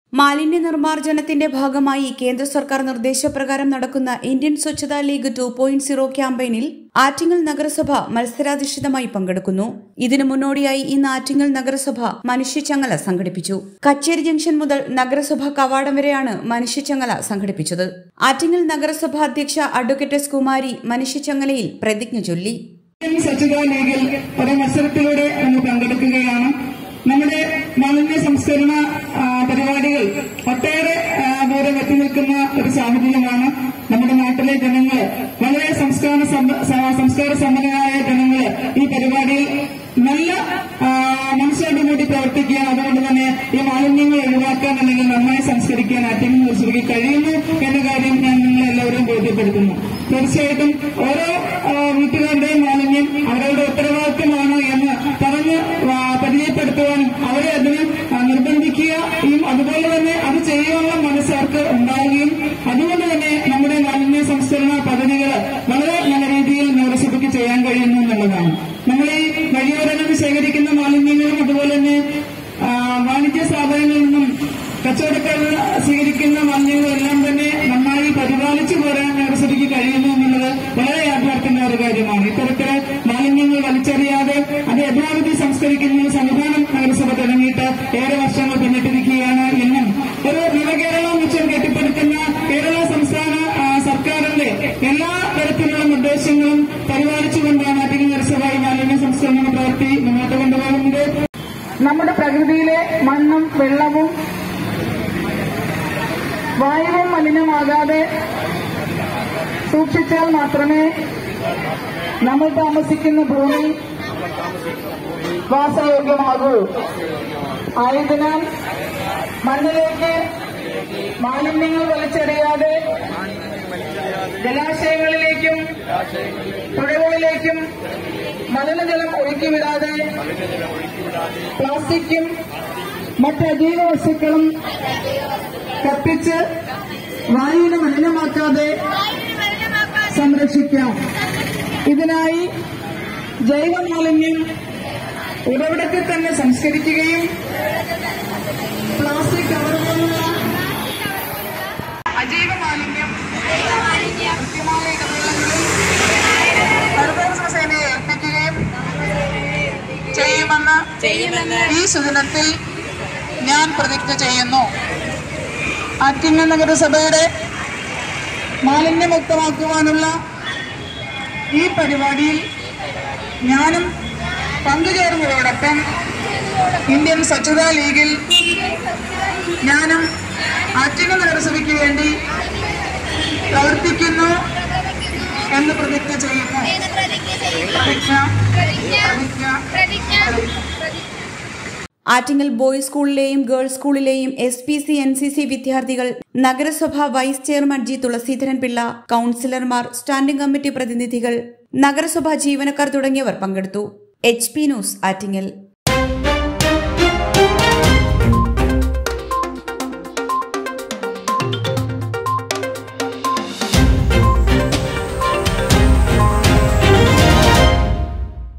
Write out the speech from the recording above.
മാലിന്യ നിർമ്മാർജ്ജനത്തിന്റെ ഭാഗമായി കേന്ദ്ര സർക്കാർ നിർദ്ദേശപ്രകാരം നടക്കുന്ന Indian Swachhata league two point zero ക്യാമ്പയിനിൽ ആറ്റിങ്ങൽ നഗരസഭ മത്സരാധിഷ്ഠിതമായി പങ്കെടുക്കുന്നു ഇതിനു മുന്നോടിയായി ഇന്ന് ആറ്റിങ്ങൽ നഗരസഭ മനുഷ്യച്ചങ്ങല സംഘടിപ്പിച്ചു കച്ചേരി ജംഗ്ഷൻ മുതൽ നഗരസഭ കവാടം വരെയാണ് മനുഷ്യച്ചങ്ങല സംഘടിപ്പിച്ചത് ആറ്റിങ്ങൽ നഗരസഭ അധ്യക്ഷ അഡ്വക്കേറ്റ് എസ് കുമാരി മനുഷ്യച്ചങ്ങലയിൽ പ്രതിജ്ഞ ചൊല്ലി ഇന്ത്യൻ സ്വച്ഛതാ ലീഗിൽ ഒരു മത്സരത്തിലൂടെ നമ്മൾ പങ്കെടുക്കുകയാണ് നമ്മുടെ മാലിന്യ സംസ്കരണ ആ, പരിപാടികൾ ഒട്ടേറെ ആ, ദൂരം എത്തി നിൽക്കുന്ന ഒരു സാഹചര്യമാണ് നമ്മുടെ നാട്ടിലെ ജനങ്ങൾ വളരെ സംസ്കാര സമ്പ- സ- സംസ്കാര സമ്പന്നരായ ജനങ്ങൾ ഈ പരിപാടിയിൽ നല്ല ആ, മനസ്സോട് കൂടി പ്രവർത്തിക്കുക അതുകൊണ്ട് തന്നെ ഈ മാലിന്യങ്ങൾ ഒഴിവാക്കാൻ അല്ലെങ്കിൽ നന്നായി സംസ്കരിക്കാൻ ആറ്റിങ്ങൽ മുനിസിപ്പലിക്ക് കഴിയുന്നു എന്ന കാര്യം ഞാൻ നിങ്ങളെ എല്ലാവരും ബോധ്യപ്പെടുത്തുന്നു തീർച്ചയായിട്ടും ഓരോ ആ, വീട്ടുകാരുടെയും മാലിന്യം അവരുടെ ഉത്തരവാദിത്വമാണ് എന്ന് പറഞ്ഞ് ആ, പരിചയപ്പെടുത്തുവാനും അവരെ അതിന് ആ, നിർബന്ധിക്കുകയും അതുപോലെ തന്നെ അത് ചെയ്യാനുള്ള മനസ്സ് അവർക്ക് ഉണ്ടാവുകയും അതുകൊണ്ട് തന്നെ നമ്മുടെ മാലിന്യ സംസ്കരണ പദ്ധതികൾ വളരെ നല്ല രീതിയിൽ നഗരസഭയ്ക്ക് ചെയ്യാൻ കഴിയുന്നു എന്നുള്ളതാണ് നമ്മൾ ഈ വഴിയോരങ്ങളിൽ ശേഖരിക്കുന്ന മാലിന്യങ്ങളും അതുപോലെ തന്നെ ആ, വാണിജ്യ സ്ഥാപനങ്ങളിൽ നിന്നും കച്ചവടക്കാർ സ്വീകരിക്കുന്ന മാലിന്യങ്ങളും എല്ലാം തന്നെ നന്നായി പരിപാലിച്ചു പോരാൻ നഗരസഭയ്ക്ക് കഴിയുന്നു എന്നുള്ളത് വളരെ യാഥാർത്ഥ്യമായ ഒരു കാര്യമാണ് ഇത്തരത്തില് മാലിന്യങ്ങൾ വലിച്ചെറിയാതെ അത് യഥാവിധി സംസ്കരിക്കുന്ന സംവിധാനം നഗരസഭ തുടങ്ങിയിട്ട് ഏറെ വർഷങ്ങൾ പിന്നിട്ടിരിക്കുകയാണ് എന്നും ഒരു നവകേരള മിഷൻ കെട്ടിപ്പടുക്കുന്ന കേരള സംസ്ഥാന ആ, സർക്കാരിന്റെ എല്ലാ തരത്തിലുള്ള നിർദ്ദേശങ്ങളും പരിപാലിച്ചുകൊണ്ടാണ് അധികം നഗരസഭ ഈ മാലിന്യ സംസ്കരണ പ്രവൃത്തി മുന്നോട്ട് കൊണ്ടുപോകുന്നത് നമ്മുടെ പ്രകൃതിയിലെ മണ്ണും വെള്ളവും വായുവും മലിനമാകാതെ സൂക്ഷിച്ചാൽ മാത്രമേ നമ്മൾ താമസിക്കുന്ന ഭൂമി വാസയോഗ്യമാകൂ ആയതിനാൽ മണ്ണിലേക്ക് മാലിന്യങ്ങൾ വലിച്ചെറിയാതെ ജലാശയങ്ങളിലേക്കും പുഴകളിലേക്കും മലിനജലം ഒഴുക്കിവിടാതെ പ്ലാസ്റ്റിക്കും മറ്റ് അജൈവ വസ്തുക്കളും കത്തിച്ച് വായുവിനെ മലിനമാക്കാതെ സംരക്ഷിക്കാം ഇതിനായി ജൈവ മാലിന്യം ഉറവിടത്തിൽ തന്നെ സംസ്കരിക്കുകയും പ്ലാസ്റ്റിക് കവർ പോലുള്ള അജൈവ മാലിന്യം കൃത്യമായ ഇടവേളകളിൽ ഹരിതകർമ്മ സേനയെ ഏൽപ്പിക്കുകയും ചെയ്യുമെന്ന് ഈ സുദിനത്തിൽ ഞാൻ പ്രതിജ്ഞ ചെയ്യുന്നു ആറ്റിങ്ങൽ നഗരസഭയുടെ മാലിന്യമുക്തമാക്കുവാനുള്ള ഈ പരിപാടിയിൽ ഞാനും പങ്കുചേർന്നതോടൊപ്പം ഇന്ത്യൻ സ്വച്ഛതാ ലീഗിൽ ഞാനും ആറ്റിങ്ങൽ നഗരസഭയ്ക്ക് വേണ്ടി പ്രവർത്തിക്കുന്നു എന്ന് പ്രതിജ്ഞ ചെയ്യുന്നു പ്രതിജ്ഞ പ്രതിജ്ഞ ആറ്റിങ്ങൽ ബോയ്സ് സ്കൂളിലെയും ഗേൾസ് സ്കൂളിലെയും S P C N C C വിദ്യാർത്ഥികൾ നഗരസഭ vice chairman G Thulaseedharan Pillai കൌൺസിലർമാർ സ്റ്റാൻഡിംഗ് കമ്മിറ്റി പ്രതിനിധികൾ നഗരസഭാ ജീവനക്കാർ തുടങ്ങിയവർ പങ്കെടുത്തു എച്ച് പി ന്യൂസ് ആറ്റിങ്ങൽ